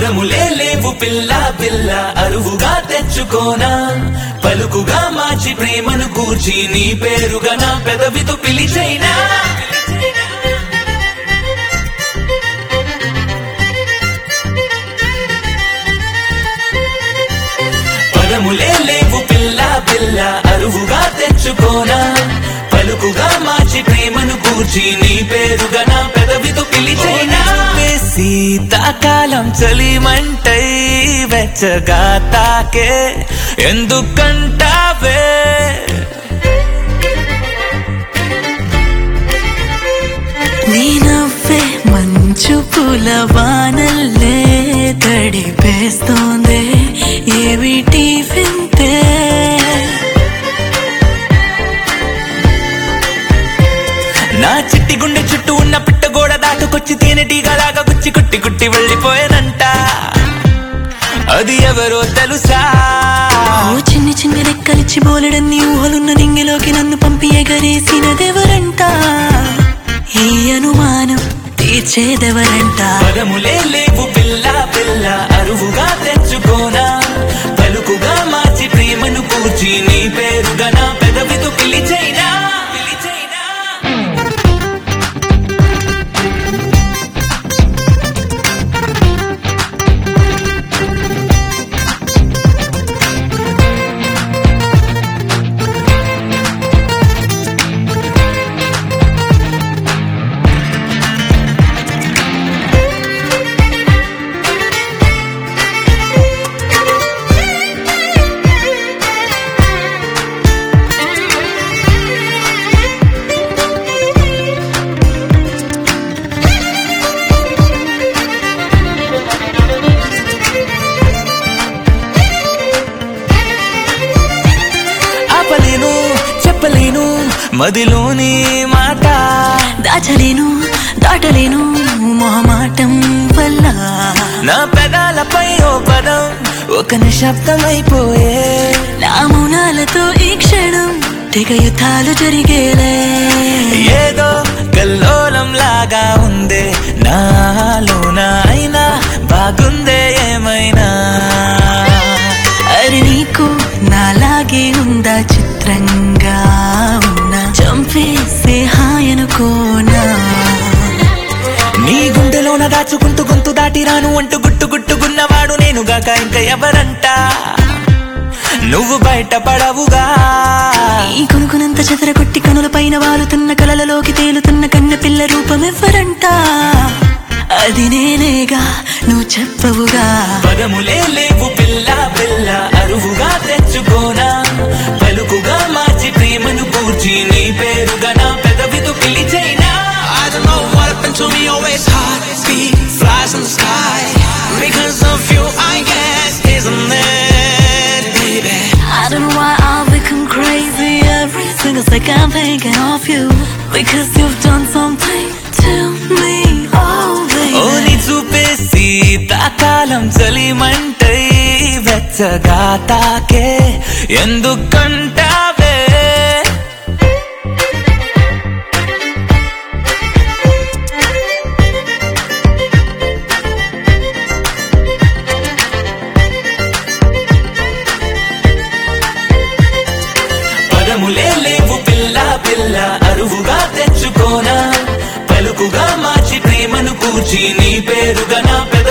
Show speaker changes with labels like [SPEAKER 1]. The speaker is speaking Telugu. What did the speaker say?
[SPEAKER 1] పదములే లేవు పిల్ల పిల్ల అరువుగా తెచ్చుకోనా పలుకుగా మార్చి ప్రేమను కూర్చి నీ పేరుగా నా పెదవితో పిలిచైనా పదములే లేవు పిల్ల పిల్ల అరువుగా తెచ్చుకోనా పలుకుగా మార్చి ప్రేమను కూర్చి నీ పేరుగా నా పెదవితో పిలిచైనా శీతాకాలం చలిమంటై వెచ్చగా తాకే ఎందుకంటావే
[SPEAKER 2] నీ నవ్వే మంచు పూల వానల్లే తడిపేస్తోంది ఏమిటి వింతే
[SPEAKER 1] నా చిట్టి గుండె చుట్టూ ఉన్న పిట్టగోడ దాటుకొచ్చి తేనెటీగలాగా గుచ్చి కుట్టి కుట్టి వెళ్ళిపోయానంట అది ఎవరో తెలుసా
[SPEAKER 2] ఓ చిన్ని చిన్ని రెక్కలిచ్చి బోలెడన్ని ఊహలున్న నింగిలోకి నన్ను పంపి ఎగరేసినదెవరంట ఈ అనుమానం తీర్చేదెవరంట
[SPEAKER 1] పదములే లేవు పిల్ల పిల్ల అరువుగా తెచ్చుకోనా పలుకుగా మార్చి ప్రేమను కూర్చి నీ పేరుగా నా పెదవితో పిలిచైనా పిలిచైనా ఆపలేను చెప్పలేను మదిలోని మాట
[SPEAKER 2] దాచలేను దాటలేను మొహమాటం వల్ల
[SPEAKER 1] నా పెదాలపై ఓ పదం ఒక నిశ్శబ్దమైపోయే
[SPEAKER 2] నా మౌనాలతో ఈ క్షణం తెగ యుద్ధాలు జరిగేలే
[SPEAKER 1] ఏదో కల్లోలం లాగా ఉందే నాలోన అయినా బాగుందే ఏమైనా
[SPEAKER 2] అరి నీకు నాలాగే ఉందా చిత్రంగా ఉన్నా చంపేసే హాయనుకోనా
[SPEAKER 1] నీ గుండెలోన దాచుకుంటూ గొంతు దాటి రాను అంటూ గుట్టు గుట్టుకున్నవాడు నేనుగాక ఇంకా ఎవరంట నువ్వు బయట పడవుగా
[SPEAKER 2] ఈ కొనుకునంత చెదర కొట్టి కనుల పైన వాలుతున్న కలలలోకి తేలుతున్న కన్న పిల్ల రూపం ఎవ్వరంట అది నేనేగా నువ్వు చెప్పవుగా
[SPEAKER 1] పదములే లేవు పిల్ల పిల్ల అరువుగా తెచ్చుకోనా పలుకుగా మార్చి ప్రేమను కూర్చి నీ పేరుగా నా పెదవితో పిలిచైనా
[SPEAKER 3] I don't know what happened to me, always hot beat flies in the sky. Because of you, I guess, isn't it, baby?
[SPEAKER 2] I don't know why I've become crazy every single second thinking of you because you've done something to me, oh
[SPEAKER 1] oh
[SPEAKER 2] baby.
[SPEAKER 1] నీ చూపే శీతాకాలం చలిమంటై వెచ్చగా తాకే ఎందుకంటావే పదములే లేవు పిల్ల పిల్ల అరువుగా తెచ్చుకోనా పలుకుగా మార్చి ప్రేమను కూర్చి నీ పేరుగా నా పెద